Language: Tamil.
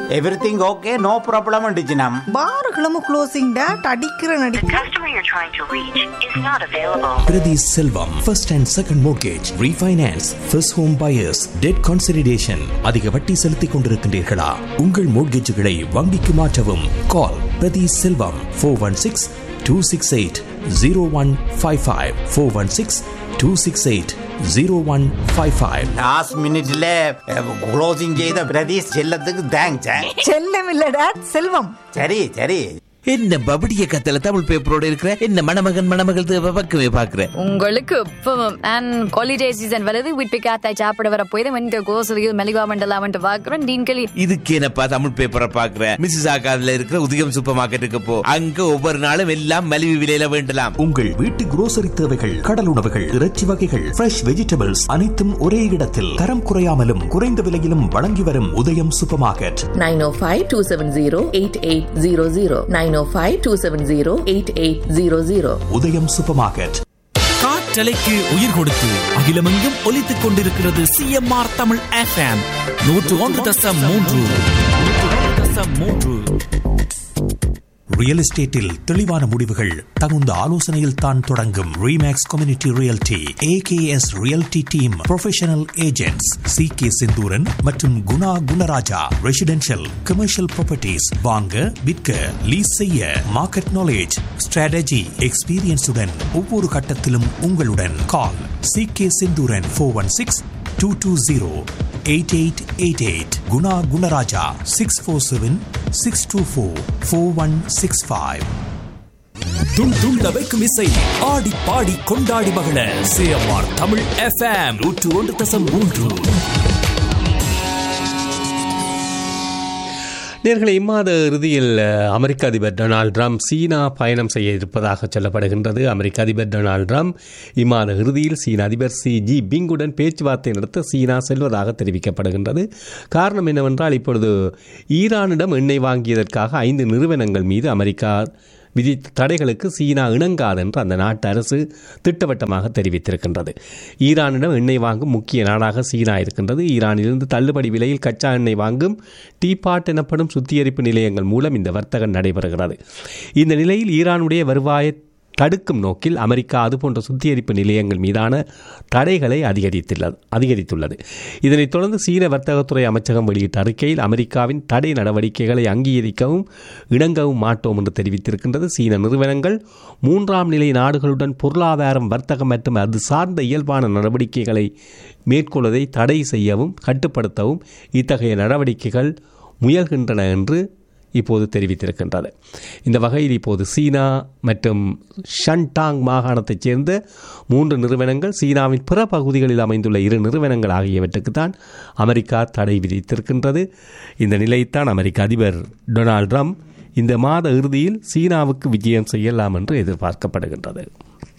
எவ்ரிதிங் ஓகே நோ ப்ராப்ளம் டிஜினம் பாருகளும் க்ளோசிங் டேட் அடிக்கிற நடி The customer you're trying to reach is not available. Pradhi Selvam, first and second mortgage, refinance, first home buyers, debt consolidation. அதிக வட்டி செலுத்திக் கொண்டிருக்கின்றீர்களா உங்கள் மோட்கேஜுகளை வங்கிக்கு மாற்றவும் call Prathi Selvam four one six two six eight zero one five five four one six two six eight zero one five five last மினிட்ல க்ளோசிங் செய்த பிரதீஷ் செல்லத்துக்கு தேங்க்ஸ் செல்லம் இல்ல டேட் செல்வம் சரி சரி என்ன பபடிய கத்தல தமிழ் பேப்பரோட இருக்கிற என்ன மணமகன் மணமகள் தேவை பக்கமே பாக்குற உங்களுக்கு இப்பவும் அண்ட் ஹாலிடே சீசன் வருது வீட்டு காத்தாய் சாப்பிட வர போய் வந்து கோசலியில் மெலிவா மண்டலாமன்ட்டு பார்க்குறோம் நீங்களே இதுக்கு என்னப்பா தமிழ் பேப்பரை பாக்குற மிஸ்ஸஸ் ஆகாதுல இருக்கிற உதயம் சூப்பர் மார்க்கெட்டுக்கு போ அங்க ஒவ்வொரு நாளும் எல்லாம் மலிவு விலையில வேண்டலாம் உங்கள் வீட்டு grocery தேவைகள் கடல் உணவுகள் இறைச்சி வகைகள் ஃப்ரெஷ் வெஜிடபிள்ஸ் அனைத்தும் ஒரே இடத்தில் தரம் குறையாமலும் குறைந்த விலையிலும் வழங்கி வரும் உதயம் சூப்பர் மார்க்கெட் 905-270-8800 905-270-8800 உதயம் சூப்பர் மார்க்கெட் காற்றலைக்கு உயிர் கொடுத்து அகிலமெங்கும் ஒலித்துக் கொண்டிருக்கிறது சிஎம்ஆர் தமிழ் எஃப்எம் நூற்று ஒன்று தசம் மூன்று நூற்று ஒன்று தசம் மூன்று ரியல் எஸ்டேட்டில் தெளிவான முடிவுகள் தகுந்த ஆலோசனையில் தான் தொடங்கும் Remax community realty AKS realty team professional agents C K Senthooran மற்றும் Guna Gunaraja residential commercial properties வாங்க விற்க லீஸ் செய்ய மார்க்கெட் நாலேஜ் ஸ்ட்ராட்டஜி எக்ஸ்பீரியன்ஸுடன் ஒவ்வொரு கட்டத்திலும் உங்களுடன் call C K Senthooran four one six two two zero eight eight eight eight Guna Gunaraja six four seven six two four four one six five துள் துள்ள வைக்கும் இசை ஆடி பாடி கொண்டாடி மகள சிஎம்ஆர் தமிழ் எஃப்எம் நூற்று ஒன்று தசம் மூன்று நேர்களை இம்மாத இறுதியில் அஹ், அமெரிக்க அதிபர் டொனால்ட் ட்ரம்ப் சீனா பயணம் செய்ய இருப்பதாக சொல்லப்படுகின்றது அமெரிக்க அதிபர் டொனால்ட் ட்ரம்ப் இம்மாத இறுதியில் சீன அதிபர் சி ஜி பிங்குடன் பேச்சுவார்த்தை நடத்த சீனா செல்வதாக தெரிவிக்கப்படுகின்றது காரணம் என்னவென்றால் இப்பொழுது ஈரானிடம் எண்ணெய் வாங்கியதற்காக ஐந்து நிறுவனங்கள் மீது அமெரிக்கா விதித்த தடைகளுக்கு சீனா இணங்காது என்று அந்த நாட்டு அரசு திட்டவட்டமாக தெரிவித்திருக்கின்றது ஈரானிடம் எண்ணெய் வாங்கும் முக்கிய நாடாக சீனா இருக்கின்றது ஈரானிலிருந்து தள்ளுபடி விலையில் கச்சா எண்ணெய் வாங்கும் டீபாட் எனப்படும் சுத்திகரிப்பு நிலையங்கள் மூலம் இந்த வர்த்தகம் நடைபெறுகிறது இந்த நிலையில் ஈரானுடைய வருவாயை தடுக்கும் நோக்கில் அமெரிக்கா அதுபோன்ற சுத்திகரிப்பு நிலையங்கள் மீதான தடைகளை அதிகரித்துள்ளது அதிகரித்துள்ளது இதனைத் தொடர்ந்து சீன வர்த்தகத்துறை அமைச்சகம் வெளியிட்ட அறிக்கையில் அமெரிக்காவின் தடை நடவடிக்கைகளை அங்கீகரிக்கவும் இணங்கவும் மாட்டோம் என்று தெரிவித்திருக்கின்றது சீன நிறுவனங்கள் மூன்றாம் நிலை நாடுகளுடன் பொருளாதாரம் வர்த்தகம் மற்றும் அது சார்ந்த இயல்பான நடவடிக்கைகளை மேற்கொள்வதை தடை செய்யவும் கட்டுப்படுத்தவும் இத்தகைய நடவடிக்கைகள் முயல்கின்றன என்று இப்போது தெரிவித்திருக்கின்றது இந்த வகையில் இப்போது சீனா மற்றும் ஷன்டாங் மாகாணத்தைச் சேர்ந்த மூன்று நிறுவனங்கள் சீனாவின் பிற பகுதிகளில் அமைந்துள்ள இரு நிறுவனங்கள் ஆகியவற்றுக்கு தான் அமெரிக்கா தடை விதித்திருக்கின்றது இந்த நிலையைத்தான் அமெரிக்க அதிபர் டொனால்ட் ட்ரம்ப் இந்த மாத இறுதியில் சீனாவுக்கு விஜயம் செய்யலாம் என்று எதிர்பார்க்கப்படுகின்றது